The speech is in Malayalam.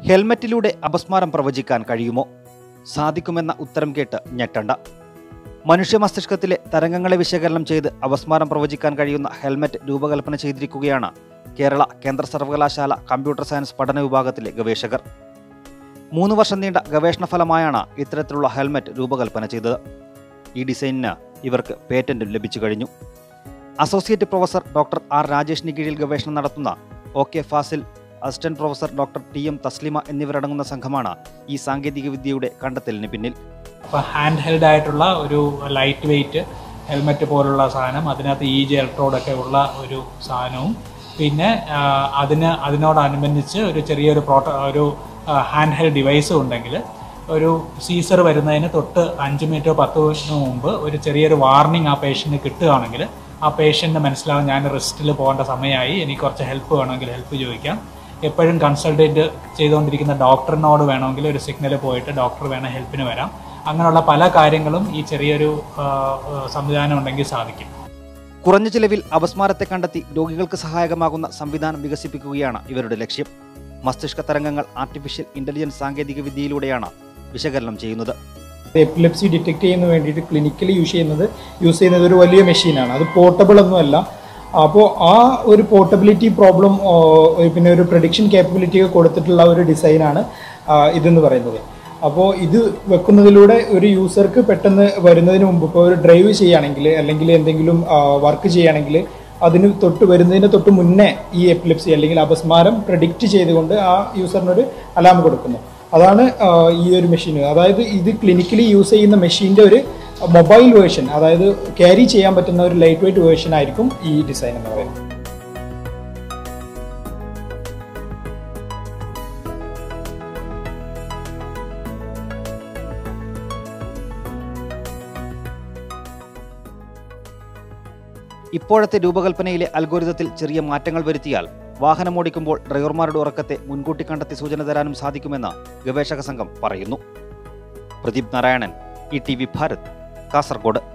ഹെൽമറ്റിലൂടെ അപസ്മാരം പ്രവചിക്കാൻ കഴിയുമോ സാധിക്കുമെന്ന ഉത്തരം കേട്ട് ഞെട്ടണ്ട മനുഷ്യ മസ്തിഷ്കത്തിലെ തരംഗങ്ങളെ വിശകലനം ചെയ്ത് അപസ്മാരം പ്രവചിക്കാൻ കഴിയുന്ന ഹെൽമറ്റ് രൂപകൽപ്പന ചെയ്തിരിക്കുകയാണ് കേരള കേന്ദ്ര സർവകലാശാല കമ്പ്യൂട്ടർ സയൻസ് പഠന വിഭാഗത്തിലെ ഗവേഷകർ മൂന്ന് വർഷം നീണ്ട ഗവേഷണ ഫലമായാണ് ഇത്തരത്തിലുള്ള ഹെൽമറ്റ് രൂപകൽപ്പന ചെയ്തത് ഈ ഡിസൈനിന് ഇവർക്ക് പേറ്റന്റും ലഭിച്ചു കഴിഞ്ഞു അസോസിയേറ്റ് പ്രൊഫസർ ഡോക്ടർ ആർ രാജേഷിന് കീഴിൽ ഗവേഷണം നടത്തുന്ന O K Fasil assistant professor doctor T M Thasleema എന്നിവരടങ്ങുന്ന സംഘമാണ് ഈ സാങ്കേതിക വിദ്യയുടെ കണ്ടെത്തലിന് പിന്നിൽ അപ്പോൾ ഹാൻഡ് ഹെൽഡ് ആയിട്ടുള്ള ഒരു ലൈറ്റ് വെയിറ്റ് ഹെൽമെറ്റ് പോലുള്ള സാധനം അതിനകത്ത് ഈ ജി ഇലക്ട്രോഡൊക്കെ ഉള്ള ഒരു സാധനവും പിന്നെ ആ, അതിന് അതിനോടനുബന്ധിച്ച് ഒരു ചെറിയൊരു പ്രോട്ടോ ഒരു ഹാൻഡ് ഹെൽഡ് ഡിവൈസും ഉണ്ടെങ്കിൽ ഒരു സീസർ വരുന്നതിന് തൊട്ട് അഞ്ച് മിനിറ്റോ പത്ത് മിനിറ്റിനോ മുമ്പ് ഒരു ചെറിയൊരു വാർണിംഗ് ആ പേഷ്യൻറ്റിന് കിട്ടുകയാണെങ്കിൽ ആ പേഷ്യൻറ്റിന് മനസ്സിലാവും ഞാൻ റെസ്റ്റിൽ പോകേണ്ട സമയമായി എനിക്ക് കുറച്ച് ഹെൽപ്പ് വേണമെങ്കിൽ ഹെൽപ്പ് ചോദിക്കാം എപ്പോഴും കൺസൾട്ടേറ്റ് ചെയ്തുകൊണ്ടിരിക്കുന്ന ഡോക്ടറിനോട് വേണമെങ്കിൽ ഒരു സിഗ്നൽ പോയിട്ട് ഡോക്ടർ വേണം ഹെൽപ്പിന് വരാം അങ്ങനെയുള്ള പല കാര്യങ്ങളും ഈ ചെറിയൊരു ആ, ആ, സംവിധാനം ഉണ്ടെങ്കിൽ സാധിക്കും കുറഞ്ഞ ചിലവിൽ അപസ്മാരത്തെ കണ്ടെത്തി രോഗികൾക്ക് സഹായകമാകുന്ന സംവിധാനം വികസിപ്പിക്കുകയാണ് ഇവരുടെ ലക്ഷ്യം മസ്തിഷ്ക തരംഗങ്ങൾ ആർട്ടിഫിഷ്യൽ ഇന്റലിജൻസ് സാങ്കേതിക വിദ്യയിലൂടെയാണ് വിശകലനം ചെയ്യുന്നത് എപ്പിലെപ്സി ഡിറ്റക്ട് ചെയ്യുന്ന വേണ്ടിയിട്ട് ക്ലിനിക്കലി യൂസ് ചെയ്യുന്നത് യൂസ് ചെയ്യുന്നത് ഒരു വലിയ മെഷീനാണ് അത് പോർട്ടബിൾ ഒന്നുമല്ല അപ്പോൾ ആ ഒരു പോർട്ടബിലിറ്റി പ്രോബ്ലം പിന്നെ ഒരു പ്രഡിക്ഷൻ കേപ്പബിലിറ്റി ഒക്കെ കൊടുത്തിട്ടുള്ള ഒരു ഡിസൈനാണ് ഇതെന്ന് പറയുന്നത് അപ്പോൾ ഇത് വെക്കുന്നതിലൂടെ ഒരു യൂസർക്ക് പെട്ടെന്ന് വരുന്നതിന് മുമ്പ് ഇപ്പോൾ ഒരു ഡ്രൈവ് ചെയ്യുകയാണെങ്കിൽ അല്ലെങ്കിൽ എന്തെങ്കിലും വർക്ക് ചെയ്യുകയാണെങ്കിൽ അതിന് തൊട്ട് വരുന്നതിന് തൊട്ട് മുന്നേ ഈ എപ്പിലെപ്സി അല്ലെങ്കിൽ അപസ്മാരം പ്രഡിക്റ്റ് ചെയ്തുകൊണ്ട് ആ യൂസറിനൊരു അലാം കൊടുക്കുന്നു അതാണ് ആ, ഈ ഒരു മെഷീൻ അതായത് ഇത് ക്ലിനിക്കലി യൂസ് ചെയ്യുന്ന മെഷീൻ്റെ ഒരു മൊബൈൽ വേർഷൻ അതായത് ക്യാരി ചെയ്യാൻ പറ്റുന്ന ഒരു ലൈറ്റ് വെയിറ്റ് വേർഷൻ ആയിരിക്കും ഈ ഡിസൈൻ എന്ന് പറയുന്നത് ഇപ്പോഴത്തെ രൂപകൽപ്പനയിലെ അൽഗോരിതത്തിൽ ചെറിയ മാറ്റങ്ങൾ വരുത്തിയാൽ വാഹനമോടിക്കുമ്പോൾ ഡ്രൈവർമാരുടെ ഉറക്കത്തെ മുൻകൂട്ടി കണ്ടെത്തി സൂചന തരാനും സാധിക്കുമെന്ന് ഗവേഷക സംഘം പറയുന്നു Pradeep Narayanan E T V Bharat Kasaragod